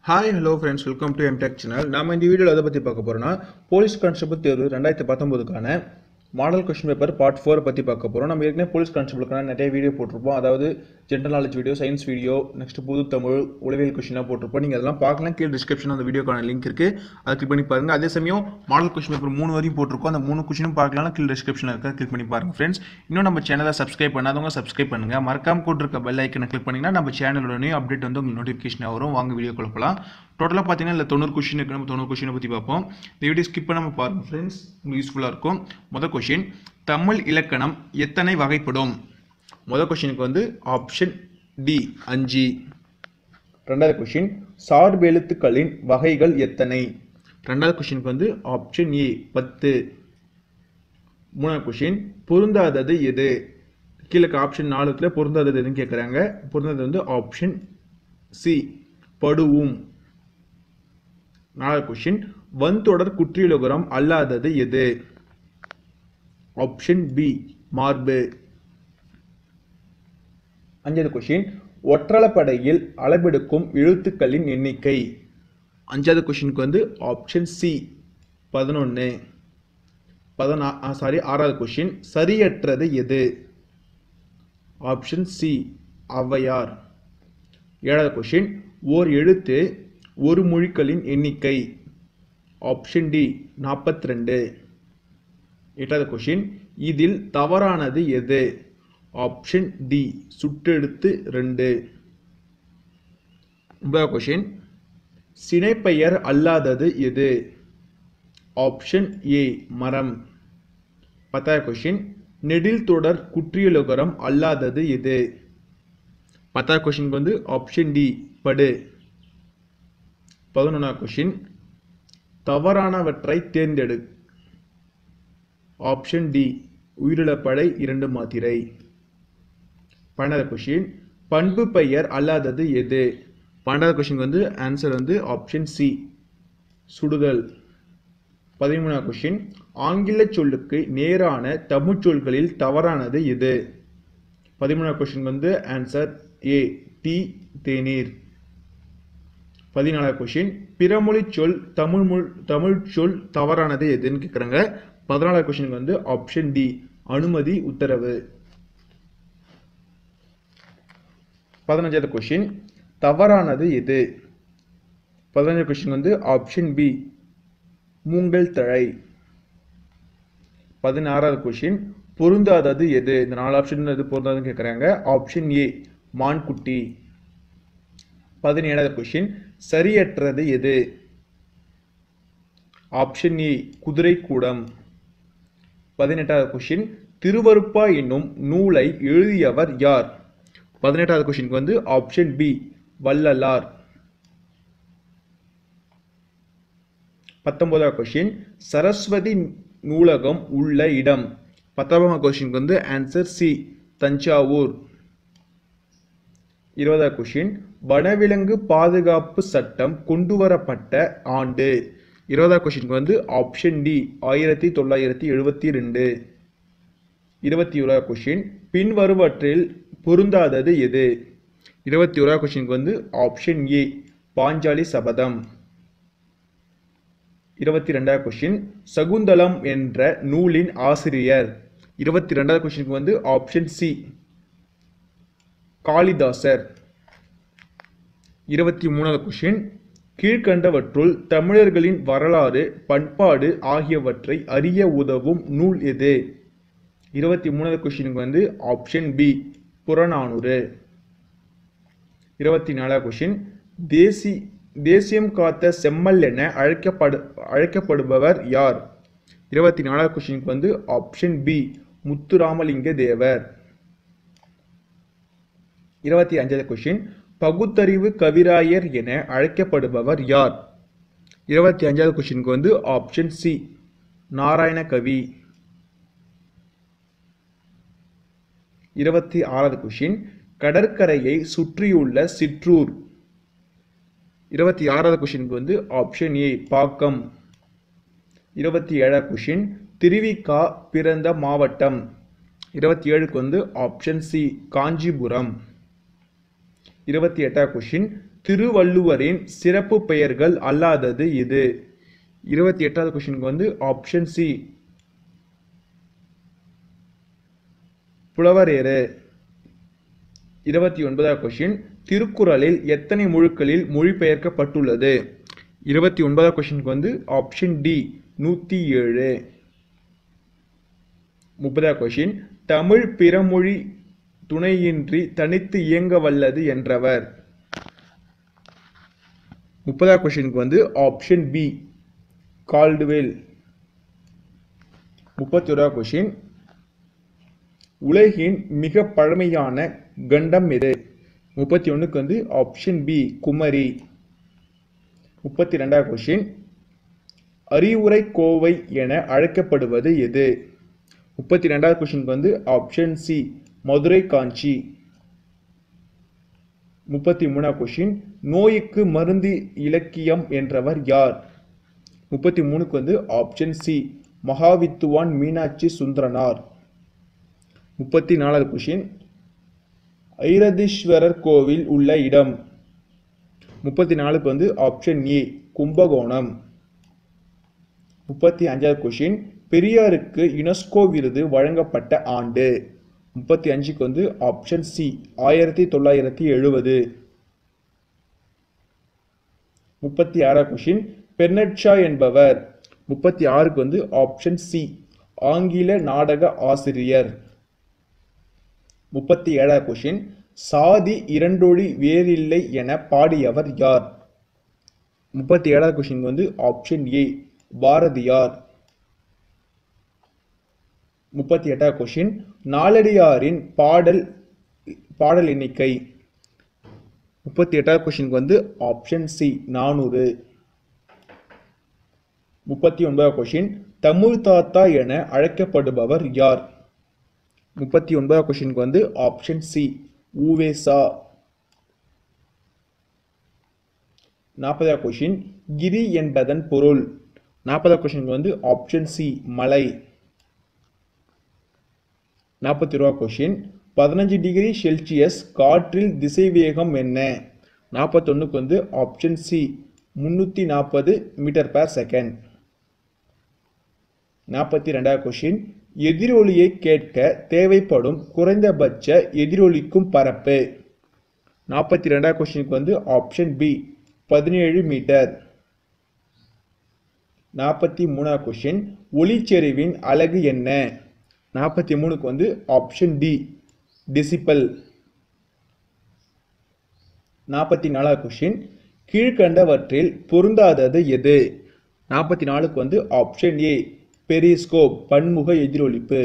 hi hello friends welcome to M Tech channel நாம இந்த வீடியோவில் எதை பற்றி பார்க்க போகிறோம்னா போலீஸ் கான்ஸ்டபிள் தேர்வு ரெண்டாயிரத்தி பத்தொம்போதுக்கான மாடல் கொஸ்டின் பேப்பர் பார்ட் ஃபோரை பற்றி பார்க்க போகிறோம் நம்ம ஏற்கனவே போலீஸ் கான்ஸ்டபிளுக்கான நிறைய வீடியோ போட்டிருப்போம் அதாவது general knowledge video science video next புது தமிழ் உளவியல் கொஸ்டினாக போட்டிருப்போம் நீங்கள் அதெல்லாம் பார்க்கலாம் கீழே டிஸ்கிரிப்ஷன் அந்த வீடியோக்கான லிங்க் இருக்குது அதை கிளிக் பண்ணி பாருங்கள் அதே சமயம் மாடல் கொஸ்டின் பேப்பர் மூணு வரையும் போட்டிருக்கோம் அந்த மூணு கொஸ்டினும் பார்க்கலாம் கீழே டிஸ்கிரிப்ஷனில் இருக்க கிளிக் பண்ணி பாருங்கள் ஃப்ரெண்ட்ஸ் இன்னும் நம்ம சேனலை சப்ஸ்கிரைப் பண்ணாதவங்க சப்ஸ்கிரைப் பண்ணுங்கள் மறக்காம போட்டிருக்க பெல் ஐக்கனை கிளிக் பண்ணிங்கன்னா நம்ம சேனலோட நியூ அப்டேட் வந்து உங்களுக்கு நோட்டிஃபிகேஷன் வரும் வாங்க வீடியோ கொடுக்கலாம் டோட்டலாக பார்த்தீங்கன்னா இல்லை தொண்ணூறு கொஷின் இருக்குது நம்ம தொண்ணூறு கொஷினை பற்றி பார்ப்போம் இந்த வீடியோ ஸ்கிப் பண்ணாமல் பாருங்கள் ஃப்ரெண்ட்ஸ் உங்களுக்கு யூஸ்ஃபுல்லாக இருக்கும் மொதல் கொஷின் தமிழ் இலக்கணம் எத்தனை வகைப்படும் மொதல் கொஷினுக்கு வந்து ஆப்ஷன் டி அஞ்சு ரெண்டாவது கொஷின் சார்பு எழுத்துக்களின் வகைகள் எத்தனை ரெண்டாவது கொஷினுக்கு வந்து ஆப்ஷன் ஏ பத்து மூணாவது கொஷின் பொருந்தாதது எது கீழே ஆப்ஷன் நாலுத்தில் பொருந்தாதது எதுன்னு கேட்குறாங்க பொருந்தாதது வந்து ஆப்ஷன் சி படுவும் நாலாவது கொஷின் வன்தொடர் குற்றியலுகரம் அல்லாதது எது ஆப்ஷன் பி மார்பு அஞ்சாவது கொஷின் ஒற்றளப்படையில் அளவெடுக்கும் எழுத்துக்களின் எண்ணிக்கை அஞ்சாவது கொஷினுக்கு வந்து ஆப்ஷன் சி பதினொன்று பதினா சாரி ஆறாவது கொஷின் சரியற்றது எது ஆப்ஷன் சி ஔவையார் ஏழாவது கொஷின் ஓர் எழுத்து ஒரு மொழிகளின் எண்ணிக்கை ஆப்ஷன் டி நாற்பத்தி ரெண்டு எட்டாவது கொஷின் இதில் தவறானது எது ஆப்ஷன் டி சுட்டெழுத்து ரெண்டு ஒன்பதாவது கொஷின் சினைப்பெயர் அல்லாதது எது ஆப்ஷன் ஏ மரம் பத்தாவது கொஷின் நெடில் தொடர் குற்றியலுகரம் அல்லாதது எது பத்தாவது கொஷினுக்கு வந்து ஆப்ஷன் டி படு பதினொன்றாவது கொஷின் தவறானவற்றை தேர்ந்தெடு ஆப்ஷன் டி உயிரிழப்படை இரண்டு மாத்திரை பன்னெண்டாவது கொஷின் பண்பு பெயர் அல்லாதது எது பன்னெண்டாவது கொஷின் வந்து ஆன்சர் வந்து ஆப்ஷன் சி சுடுதல் பதிமூணாவது கொஷின் ஆங்கில சொல்லுக்கு நேரான தமிழ் சொல்களில் தவறானது எது பதிமூணாவது கொஷின் வந்து ஆன்சர் ஏ டி தேநீர் பதினாலாவது கொஷின் பிறமொழி சொல் தமிழ் மொழி தமிழ் சொல் தவறானது எதுன்னு கேட்குறாங்க பதினாலாவது கொஷினுக்கு வந்து ஆப்ஷன் டி அனுமதி உத்தரவு பதினஞ்சாவது கொஷின் தவறானது எது பதினஞ்சாவது கொஷின் வந்து ஆப்ஷன் பி மூங்கல் தழை பதினாறாவது கொஷின் பொருந்தாதது எது இந்த நாலு ஆப்ஷன் எது பொருந்தாதுன்னு கேட்குறாங்க ஆப்ஷன் ஏ மான்குட்டி பதினேழாவது கொஷின் சரியற்றது எது ஆப்ஷன் ஏ குதிரை கூடம் பதினெட்டாவது கொஷின் திருவருப்பா என்னும் நூலை எழுதியவர் யார் பதினெட்டாவது கொஷினுக்கு வந்து ஆப்ஷன் பி வள்ளலார் பத்தொன்பதாவது கொஷின் சரஸ்வதி நூலகம் உள்ள இடம் பத்தொன்பதாம் கொஷினுக்கு வந்து ஆன்சர் சி தஞ்சாவூர் இருபதாவது கொஷின் வனவிலங்கு பாதுகாப்பு சட்டம் கொண்டு வரப்பட்ட ஆண்டு இருபதாவது கொஷினுக்கு வந்து ஆப்ஷன் டி ஆயிரத்தி தொள்ளாயிரத்தி எழுபத்தி ரெண்டு இருபத்தி ஓராவது கொஷின் பின்வருவற்றில் பொருந்தாதது எது இருபத்தி ஓராவது கொஷினுக்கு வந்து ஆப்ஷன் ஏ பாஞ்சாலி சபதம் இருபத்தி ரெண்டாவது கொஷின் சகுந்தலம் என்ற நூலின் ஆசிரியர் இருபத்தி ரெண்டாவது கொஷினுக்கு வந்து ஆப்ஷன் சி காளிதாசர் இருபத்தி மூணாவது கொஷின் கீழ்கண்டவற்றுள் தமிழர்களின் வரலாறு பண்பாடு ஆகியவற்றை அறிய உதவும் நூல் எது இருபத்தி மூணாவது கொஷினுக்கு வந்து ஆப்ஷன் பி புறநானூறு இருபத்தி நாலாவது கொஷின் தேசி தேசியம் காத்த செம்மல் என அழைக்கப்படு அழைக்கப்படுபவர் யார் இருபத்தி நாலாவது கொஷினுக்கு வந்து ஆப்ஷன் பி முத்துராமலிங்க தேவர் இருபத்தி அஞ்சாவது கொஷின் பகுத்தறிவு கவிராயர் என அழைக்கப்படுபவர் யார் இருபத்தி அஞ்சாவது கொஷினுக்கு வந்து ஆப்ஷன் சி நாராயண கவி இருபத்தி ஆறாவது கொஷின் கடற்கரையை சுற்றியுள்ள சிற்றூர் இருபத்தி ஆறாவது கொஷினுக்கு வந்து ஆப்ஷன் ஏ பாக்கம் இருபத்தி ஏழாவது கொஷின் திருவிக்கா பிறந்த மாவட்டம் இருபத்தி ஏழுக்கு வந்து ஆப்ஷன் சி காஞ்சிபுரம் இருபத்தி எட்டாவது கொஷின் திருவள்ளுவரின் சிறப்பு பெயர்கள் அல்லாதது இது இருபத்தி எட்டாவது கொஸ்டினுக்கு வந்து ஆப்ஷன் சி புலவரேறு இருபத்தி ஒன்பதாவது கொஸ்டின் திருக்குறளில் எத்தனை முழுக்களில் மொழிபெயர்க்கப்பட்டுள்ளது இருபத்தி ஒன்பதாவது கொஸ்டினுக்கு வந்து ஆப்ஷன் டி நூற்றி ஏழு முப்பதாவது கொஸ்டின் தமிழ் பிறமொழி துணையின்றி தனித்து இயங்க வல்லது என்றவர் முப்பதாவது கொஸ்டினுக்கு வந்து ஆப்ஷன் பி கால்டுவெல் முப்பத்தி ஓராவது கொஸ்டின் உலகின் மிக பழமையான கண்டம் எது முப்பத்தி ஒன்றுக்கு வந்து ஆப்ஷன் பி குமரி முப்பத்தி ரெண்டாவது கொஸ்டின் அறிவுரை கோவை என அழைக்கப்படுவது எது முப்பத்தி ரெண்டாவது கொஸ்டினுக்கு வந்து ஆப்ஷன் சி மதுரை காஞ்சி முப்பத்தி மூணாவது கொஸ்டின் நோய்க்கு மருந்து இலக்கியம் என்றவர் யார் முப்பத்தி மூணுக்கு வந்து ஆப்ஷன் சி மகாவித்துவான் மீனாட்சி சுந்தரனார் முப்பத்தி நாலாவது கொஷின் ஐரதீஸ்வரர் கோவில் உள்ள இடம் முப்பத்தி நாலுக்கு வந்து ஆப்ஷன் ஏ கும்பகோணம் முப்பத்தி அஞ்சாவது கொஷின் பெரியாருக்கு யுனெஸ்கோ விருது வழங்கப்பட்ட ஆண்டு முப்பத்தி அஞ்சுக்கு வந்து ஆப்ஷன் சி ஆயிரத்தி தொள்ளாயிரத்தி எழுபது முப்பத்தி ஆறாவது கொஷின் பெர்னட் ஷா என்பவர் முப்பத்தி ஆறுக்கு வந்து ஆப்ஷன் சி ஆங்கில நாடக ஆசிரியர் முப்பத்தி ஏழாவது கொஷின் சாதி இரண்டொழி வேறில்லை என பாடியவர் யார் முப்பத்தி ஏழாவது கொஷின் வந்து ஆப்ஷன் ஏ பாரதியார் முப்பத்தி எட்டாவது கொஷின் நாலடியாரின் பாடல் பாடல் எண்ணிக்கை முப்பத்தி எட்டாவது கொஷினுக்கு வந்து ஆப்ஷன் சி நானூறு முப்பத்தி ஒன்பதாவது கொஷின் தமிழ் தாத்தா என அழைக்கப்படுபவர் யார் முப்பத்தி ஒன்பதாவது கொஷினுக்கு வந்து ஆப்ஷன் சி ஊவேசா நாற்பதாவது கொஷின் கிரி என்பதன் பொருள் நாற்பதாவது கொஷினுக்கு வந்து ஆப்ஷன் சி மலை நாற்பத்தி ரூபா கொஷின் பதினஞ்சு டிகிரி செல்சியஸ் காற்றில் திசைவேகம் என்ன நாற்பத்தொன்னுக்கு வந்து ஆப்ஷன் சி முந்நூற்றி நாற்பது மீட்டர் per செகண்ட் நாற்பத்தி ரெண்டாவது கொஷின் எதிரொலியை கேட்க தேவைப்படும் குறைந்தபட்ச எதிரொலிக்கும் பரப்பு நாற்பத்தி ரெண்டாவது கொஷினுக்கு வந்து ஆப்ஷன் பி பதினேழு மீட்டர் நாற்பத்தி மூணாவது கொஷின் ஒளிச்செறிவின் அலகு என்ன நாற்பத்தி மூணுக்கு வந்து ஆப்ஷன் டி டெசிபல் நாற்பத்தி நாலாவது கொஷின் கீழ்கண்டவற்றில் பொருந்தாதது எது நாற்பத்தி நாலுக்கு வந்து ஆப்ஷன் ஏ பெரிஸ்கோப் பன்முக எதிரொலிப்பு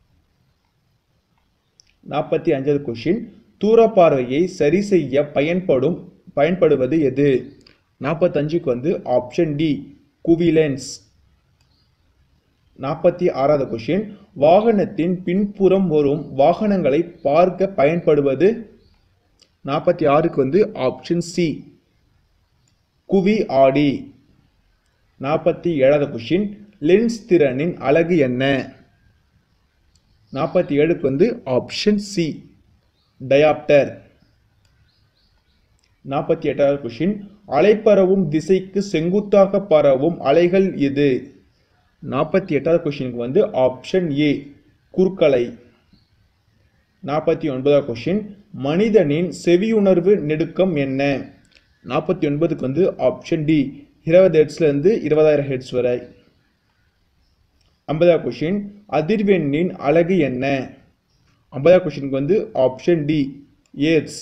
நாற்பத்தி அஞ்சாவது கொஷின் தூரப்பார்வையை சரி செய்ய பயன்படும் பயன்படுவது எது நாற்பத்தஞ்சுக்கு வந்து ஆப்ஷன் டி குவிலென்ஸ் நாற்பத்தி ஆறாவது கொஷின் வாகனத்தின் பின்புறம் வரும் வாகனங்களை பார்க்க பயன்படுவது நாற்பத்தி ஆறுக்கு வந்து ஆப்ஷன் சி குவி ஆடி நாற்பத்தி ஏழாவது கொஷின் லென்ஸ் திறனின் அலகு என்ன நாற்பத்தி ஏழுக்கு வந்து ஆப்ஷன் சி டயாப்டர் நாற்பத்தி எட்டாவது கொஷின் அலைப்பரவும் திசைக்கு செங்குத்தாக பரவும் அலைகள் எது நாற்பத்தி எட்டாவது கொஷினுக்கு வந்து ஆப்ஷன் ஏ குறுக்கலை நாற்பத்தி ஒன்பதாவது கொஷின் மனிதனின் செவியுணர்வு நெடுக்கம் என்ன நாற்பத்தி ஒன்பதுக்கு வந்து ஆப்ஷன் டி இருபது ஹெட்ஸ்லேருந்து இருபதாயிரம் ஹெட்ஸ் வரை ஐம்பதாவது கொஷின் அதிர்வெண்ணின் அலகு என்ன ஐம்பதாவது கொஷினுக்கு வந்து ஆப்ஷன் டி ஏட்ஸ்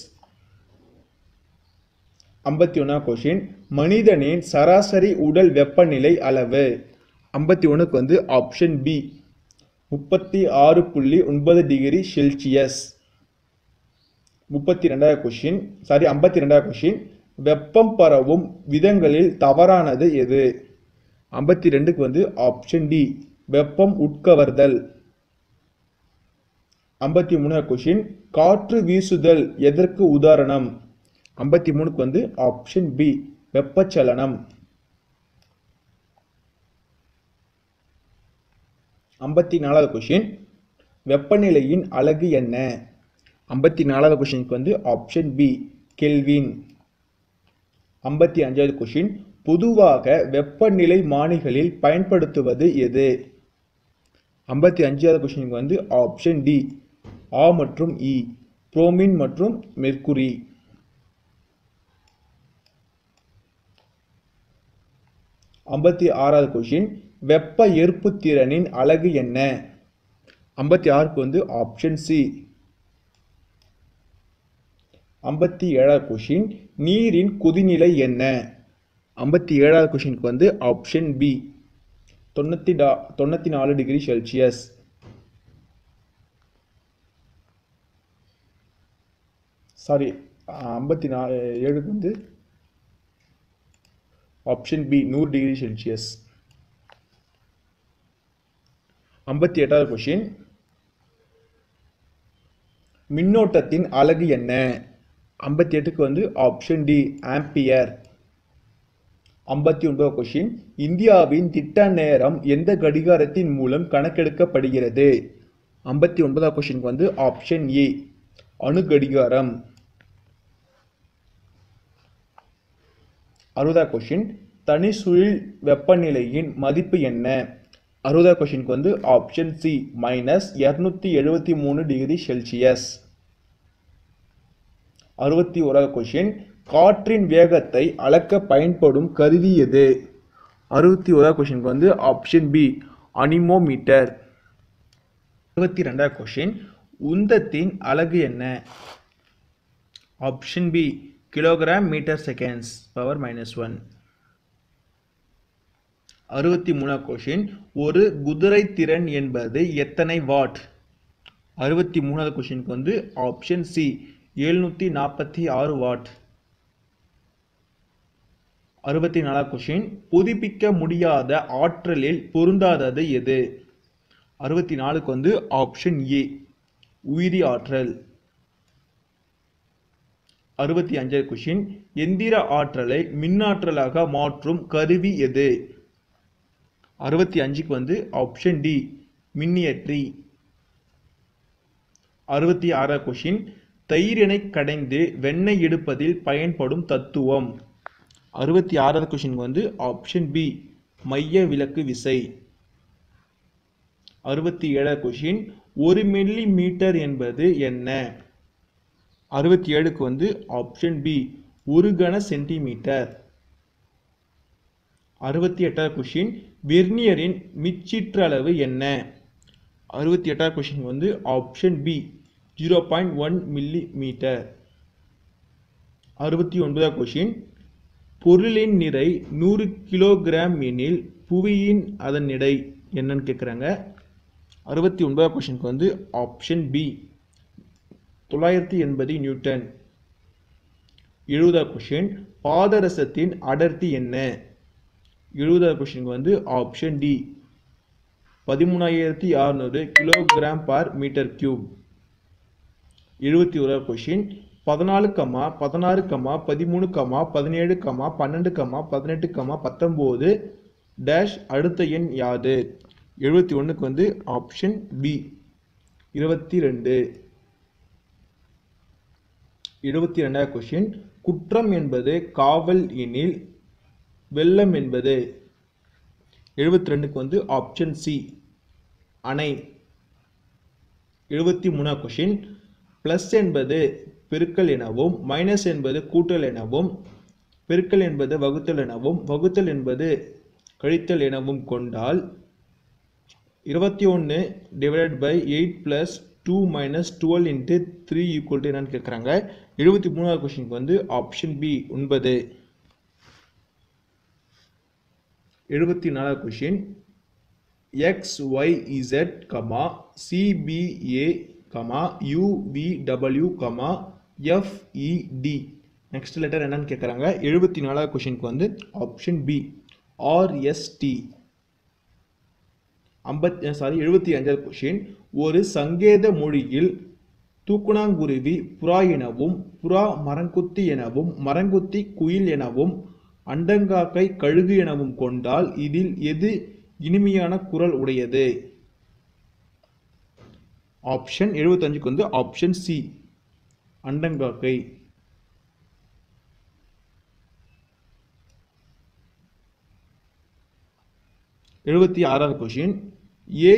ஐம்பத்தி ஒன்றாவது கொஷின் மனிதனின் சராசரி உடல் வெப்பநிலை அளவு ஐம்பத்தி ஒன்றுக்கு வந்து ஆப்ஷன் பி முப்பத்தி ஆறு புள்ளி ஒன்பது டிகிரி செல்சியஸ் முப்பத்தி ரெண்டாவது கொஷின் சாரி ஐம்பத்தி ரெண்டாவது கொஷின் வெப்பம் பரவும் விதங்களில் தவறானது எது ஐம்பத்தி ரெண்டுக்கு வந்து ஆப்ஷன் டி வெப்பம் உட்கவர்தல் ஐம்பத்தி மூணாவது கொஷின் காற்று வீசுதல் எதற்கு உதாரணம் ஐம்பத்தி மூணுக்கு வந்து ஆப்ஷன் பி வெப்பச்சலனம் ஐம்பத்தி நாலாவது கொஷின் வெப்பநிலையின் அலகு என்ன ஐம்பத்தி நாலாவது கொஷினுக்கு வந்து ஆப்ஷன் பி கெல்வின் ஐம்பத்தி அஞ்சாவது கொஷின் பொதுவாக வெப்பநிலை மானிகளில் பயன்படுத்துவது எது ஐம்பத்தி அஞ்சாவது கொஷினுக்கு வந்து ஆப்ஷன் டி ஆ மற்றும் இ புரோமின் மற்றும் மெர்க்குரி ஐம்பத்தி ஆறாவது கொஷின் வெப்ப ஏற்புத்திறனின் அலகு என்ன ஐம்பத்தி ஆறுக்கு வந்து ஆப்ஷன் சி ஐம்பத்தி ஏழாவது கொஷின் நீரின் கொதிநிலை என்ன ஐம்பத்தி ஏழாவது கொஷினுக்கு வந்து ஆப்ஷன் பி தொண்ணூற்றி டா தொண்ணூற்றி நாலு டிகிரி செல்சியஸ் சாரி ஐம்பத்தி நாலு ஏழுக்கு வந்து ஆப்ஷன் பி நூறு டிகிரி செல்சியஸ் ஐம்பத்தி எட்டாவது கொஷின் மின்னோட்டத்தின் அலகு என்ன ஐம்பத்தி எட்டுக்கு வந்து ஆப்ஷன் டி ஆம்பியர் ஐம்பத்தி ஒன்பது கொஷின் இந்தியாவின் திட்ட நேரம் எந்த கடிகாரத்தின் மூலம் கணக்கெடுக்கப்படுகிறது ஐம்பத்தி ஒன்பதாம் கொஷினுக்கு வந்து ஆப்ஷன் ஏ அணு கடிகாரம் அறுபதா கொஷின் தனி சுழல் வெப்பநிலையின் மதிப்பு என்ன அறுபதா கொஷினுக்கு வந்து ஆப்ஷன் சி மைனஸ் இரநூத்தி எழுபத்தி மூணு டிகிரி செல்சியஸ் அறுபத்தி ஓராவது கொஷின் காற்றின் வேகத்தை அளக்க பயன்படும் கருவி எது அறுபத்தி ஓராவது கொஷினுக்கு வந்து ஆப்ஷன் பி அனிமோமீட்டர் அறுபத்தி ரெண்டாவது கொஷின் உந்தத்தின் அலகு என்ன option B kilogram metre seconds power minus one அறுபத்தி மூணாவது கொஷின் ஒரு குதிரை திறன் என்பது எத்தனை வாட் அறுபத்தி மூணாவது கொஷினுக்கு வந்து ஆப்ஷன் சி எழுநூற்றி நாற்பத்தி ஆறு வாட் அறுபத்தி நாலாவது கொஷின் புதுப்பிக்க முடியாத ஆற்றலில் பொருந்தாதது எது அறுபத்தி நாலுக்கு வந்து ஆப்ஷன் ஏ உயிரி ஆற்றல் அறுபத்தி அஞ்சாவது கொஷின் எந்திர ஆற்றலை மின்னாற்றலாக மாற்றும் கருவி எது அறுபத்தி அஞ்சுக்கு வந்து ஆப்ஷன் டி மின்னியற்றி அறுபத்தி ஆறாவது கொஷின் தயிரினை கடைந்து வெண்ணெய் எடுப்பதில் பயன்படும் தத்துவம் அறுபத்தி ஆறாவது கொஷின் வந்து ஆப்ஷன் பி மைய விலக்கு விசை அறுபத்தி ஏழாவது கொஷின் ஒரு மில்லி மீட்டர் என்பது என்ன அறுபத்தி ஏழுக்கு வந்து ஆப்ஷன் பி ஒரு கன சென்டிமீட்டர் அறுபத்தி எட்டாவது கொஷின் வெர்னியரின் மிச்சிற்றளவு என்ன அறுபத்தி எட்டாவது கொஷின் வந்து option B zero point one millimetre அறுபத்தி ஒன்பதாவது கொஷின் பொருளின் நிறை நூறு கிலோகிராம் எனில் புவியின் அதன் எடை என்னன்னு கேட்குறாங்க அறுபத்தி ஒன்பதாவது கொஷினுக்கு வந்து ஆப்ஷன் பி தொள்ளாயிரத்தி எண்பது நியூட்டன் எழுபதாவது கொஷின் பாதரசத்தின் அடர்த்தி என்ன எழுபதாவது கொஷினுக்கு வந்து ஆப்ஷன் டி பதிமூணாயிரத்தி அறுநூறு கிலோகிராம் பார் மீட்டர் கியூப் எழுபத்தி ஓராவது கொஷின் பதினாலு கமா பதினாறு கமா பதிமூணு கமா பதினேழு கமா பன்னெண்டு கமா பதினெட்டு கமா பத்தொம்போது டேஷ் அடுத்த எண் யாது எழுபத்தி ஒன்றுக்கு வந்து ஆப்ஷன் பி இருபத்தி ரெண்டு எழுபத்தி ரெண்டாவது கொஷின் குற்றம் என்பது காவல் எனில் வெள்ளம் என்பது எழுபத்தி ரெண்டுக்கு வந்து ஆப்ஷன் சி அணை எழுபத்தி மூணாவது கொஷின் ப்ளஸ் என்பது பெருக்கல் எனவும் மைனஸ் என்பது கூட்டல் எனவும் பெருக்கல் என்பது வகுத்தல் எனவும் வகுத்தல் என்பது கழித்தல் எனவும் கொண்டால் இருபத்தி ஒன்று divided by eight plus two minus twelve into three equal to என்னன்னு கேட்குறாங்க எழுபத்தி மூணாவது கொஷினுக்கு வந்து ஆப்ஷன் பி ஒன்பது எழுபத்தி நாலாவது question X Y Z comma CBA comma UVW comma FED next letter என்னன்னு கேட்குறாங்க எழுபத்தி நாலாவது கொஷினுக்கு வந்து ஆப்ஷன் பி ஆர்எஸ்டி ஐம்பத்தி சாரி எழுபத்தி அஞ்சாவது கொஷின் ஒரு சங்கேத மொழியில் தூக்குனாங்குருவி புறா எனவும் புறா மரங்குத்தி எனவும் மரங்குத்தி குயில் எனவும் அண்டங்காக்கை கழுகு எனவும் கொண்டால் இதில் எது இனிமையான குரல் உடையது ஆப்ஷன் எழுபத்தஞ்சுக்கு வந்து ஆப்ஷன் சி அண்டங்காக்கை எழுபத்தி ஆறாவது question A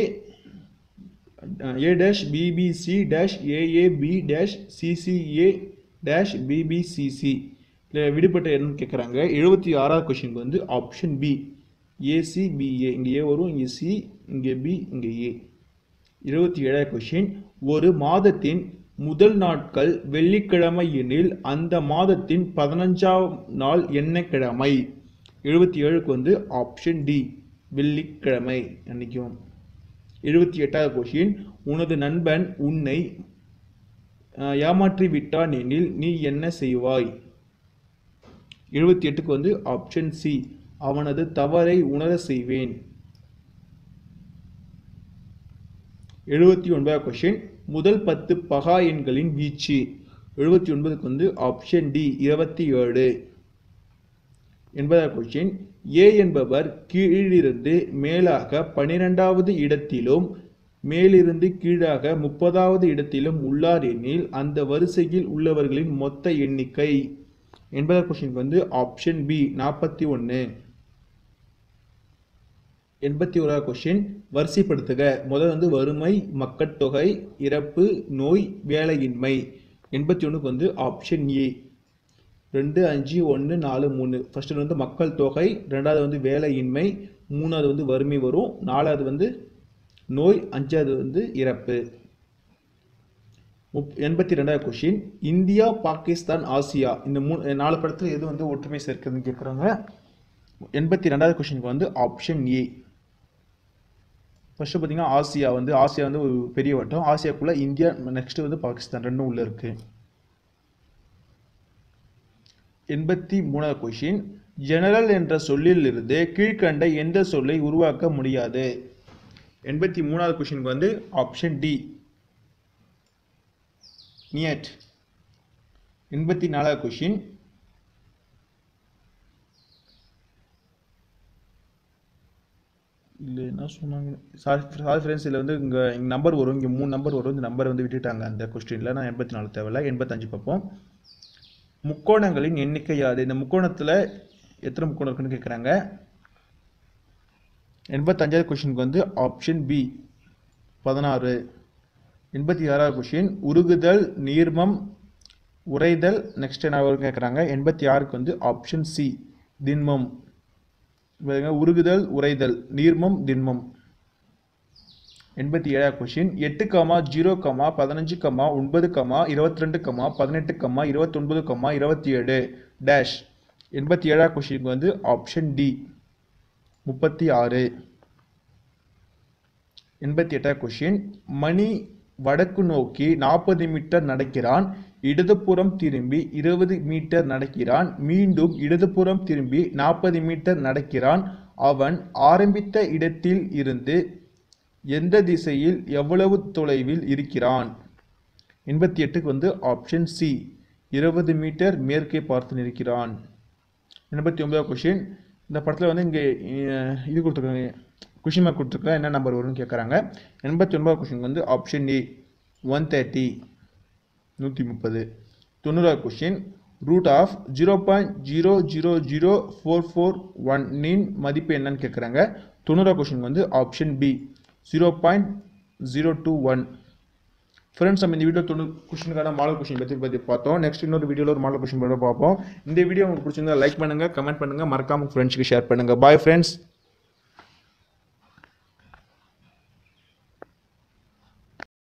A dash BBC dash AAB dash CCA dash BBCC இல்லை விடுபட்ட என்னன்னு கேட்குறாங்க எழுபத்தி ஆறாவது கொஷினுக்கு வந்து ஆப்ஷன் பி ஏசிபிஏ இங்கே ஏ வரும் இங்கே சி இங்கே பி இங்கே ஏ இருபத்தி ஏழாவது கொஷின் ஒரு மாதத்தின் முதல் நாட்கள் வெள்ளிக்கிழமை எனில் அந்த மாதத்தின் பதினஞ்சாம் நாள் என்ன கிழமை எழுபத்தி ஏழுக்கு வந்து ஆப்ஷன் டி வெள்ளிக்கிழமை அன்னைக்கும் எழுபத்தி எட்டாவது கொஷின் உனது நண்பன் உன்னை அஹ், ஏமாற்றி விட்டான் எனில் நீ என்ன செய்வாய் எழுபத்தி எட்டுக்கு வந்து ஆப்ஷன் சி அவனது தவறை உணர செய்வேன் எழுபத்தி ஒன்பதாவது கொஷின் முதல் பத்து பகா எண்களின் வீச்சு எழுபத்தி ஒன்பதுக்கு வந்து ஆப்ஷன் டி இருபத்தி ஏழு எண்பதாவது கொஷின் ஏ என்பவர் கீழிருந்து மேலாக பனிரெண்டாவது இடத்திலும் மேலிருந்து கீழாக முப்பதாவது இடத்திலும் உள்ளார் எனில் அந்த வரிசையில் உள்ளவர்களின் மொத்த எண்ணிக்கை எண்பதாவது கொஷினுக்கு வந்து ஆப்ஷன் பி நாற்பத்தி ஒன்று எண்பத்தி ஓராவது கொஷின் வரிசைப்படுத்துக முதல் வந்து வறுமை மக்கட்தொகை இறப்பு நோய் வேலையின்மை எண்பத்தி ஒன்றுக்கு வந்து ஆப்ஷன் ஏ ரெண்டு அஞ்சு ஒன்று நாலு மூணு ஃபர்ஸ்ட் வந்து மக்கள் தொகை ரெண்டாவது வந்து வேலையின்மை மூணாவது வந்து வறுமை வரும் நாலாவது வந்து நோய் அஞ்சாவது வந்து இறப்பு முப் எண்பத்தி ரெண்டாவது கொஷின் இந்தியா பாகிஸ்தான் ஆசியா இந்த மூணு நாலு படத்தில் எது வந்து ஒற்றுமை சேர்க்குதுன்னு கேட்குறாங்க எண்பத்தி ரெண்டாவது கொஷினுக்கு வந்து ஆப்ஷன் ஏ ஃபர்ஸ்ட் பார்த்தீங்கன்னா ஆசியா வந்து ஆசியா வந்து ஒரு பெரிய வட்டம் ஆசியாக்குள்ள இந்தியா நெக்ஸ்ட் வந்து பாகிஸ்தான் ரெண்டும் உள்ள இருக்கு எண்பத்தி மூணாவது கொஷின் ஜெனரல் என்ற சொல்லிலிருந்து கீழ்க்கண்ட எந்த சொல்லை உருவாக்க முடியாது எண்பத்தி மூணாவது கொஷினுக்கு வந்து ஆப்ஷன் டி நியட் எண்பத்தி நாலாவது கொஷின் இல்லை என்ன சொன்னாங்க சாரி சாரி ஃப்ரெண்ட்ஸ் இதில் வந்து இங்கே இங்கே நம்பர் வரும் இங்கே மூணு நம்பர் வரும் இந்த நம்பர் வந்து விட்டுட்டாங்க அந்த கொஸ்டினில் நான் எண்பத்தி நாலு தேவையில்ல எண்பத்தஞ்சு பார்ப்போம் முக்கோணங்களின் எண்ணிக்கை யாது இந்த முக்கோணத்தில் எத்தனை முக்கோணம் இருக்குன்னு கேட்குறாங்க எண்பத்தஞ்சாவது கொஷினுக்கு வந்து ஆப்ஷன் பி பதினாறு எண்பத்தி ஆறாவது கொஷின் உருகுதல் நீர்மம் உறைதல் நெக்ஸ்ட் என்ன வரும் கேட்குறாங்க எண்பத்தி ஆறுக்கு வந்து ஆப்ஷன் சி திண்மம் பாருங்க, உருகுதல் உறைதல் நீர்மம் திண்மம் எண்பத்தி ஏழாவது கொஷின் எட்டு கமா ஜீரோ கமா பதினஞ்சு கமா ஒன்பது கமா இருபத்தி ரெண்டு கமா பதினெட்டு கமா இருபத்தொன்பது கமா இருபத்தி ஏழு டேஷ் எண்பத்தி ஏழாவது கொஷினுக்கு வந்து ஆப்ஷன் டி முப்பத்தி ஆறு எண்பத்தி எட்டாவது கொஷின் மணி வடக்கு நோக்கி நாற்பது மீட்டர் நடக்கிறான் இடதுபுறம் திரும்பி இருபது மீட்டர் நடக்கிறான் மீண்டும் இடதுபுறம் திரும்பி நாற்பது மீட்டர் நடக்கிறான் அவன் ஆரம்பித்த இடத்தில் இருந்து எந்த திசையில் எவ்வளவு தொலைவில் இருக்கிறான் எண்பத்தி எட்டுக்கு வந்து ஆப்ஷன் சி இருபது மீட்டர் மேற்கே பார்த்து நிற்கிறான் எண்பத்தி ஒன்பதாவது கொஷின் இந்த படத்தில் வந்து இங்கே இது கொடுத்துருக்காங்க கொஷின் மார்க் கொடுத்துருக்கா என்ன நம்பர் வரும்னு கேட்குறாங்க எண்பத்தி ஒன்பதாவது கொஷின் வந்து ஆப்ஷன் ஏ ஒன் தேர்ட்டி நூற்றி முப்பது தொண்ணூறாவது question root of zero point zero zero zero four four ஒன்னின் மதிப்பு என்னன்னு கேட்குறாங்க தொண்ணூறாவது கொஷின் வந்து option B zero point zero two one friends நம்ம இந்த வீடியோ தொண்ணூறு கொஷினுக்கான மாடல் கொஷின் பற்றி பற்றி பார்த்தோம் நெக்ஸ்ட் இன்னொரு வீடியோவில் ஒரு மாடல் கொஷின் பற்றி பார்ப்போம் இந்த வீடியோ உங்களுக்கு பிடிச்சிருந்தா லைக் பண்ணுங்கள் கமெண்ட் பண்ணுங்கள் மறக்காமல் ஃப்ரெண்ட்ஸ்க்கு ஷேர் பண்ணுங்கள் பாய் ஃப்ரெண்ட்ஸ்